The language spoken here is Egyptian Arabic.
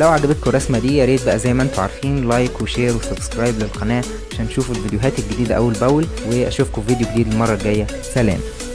لو عجبتكم الرسمه دي يا ريت بقى زي ما انتم عارفين لايك وشير وسبسكرايب للقناه عشان تشوفوا الفيديوهات الجديده اول باول واشوفكم في فيديو جديد المره الجايه سلام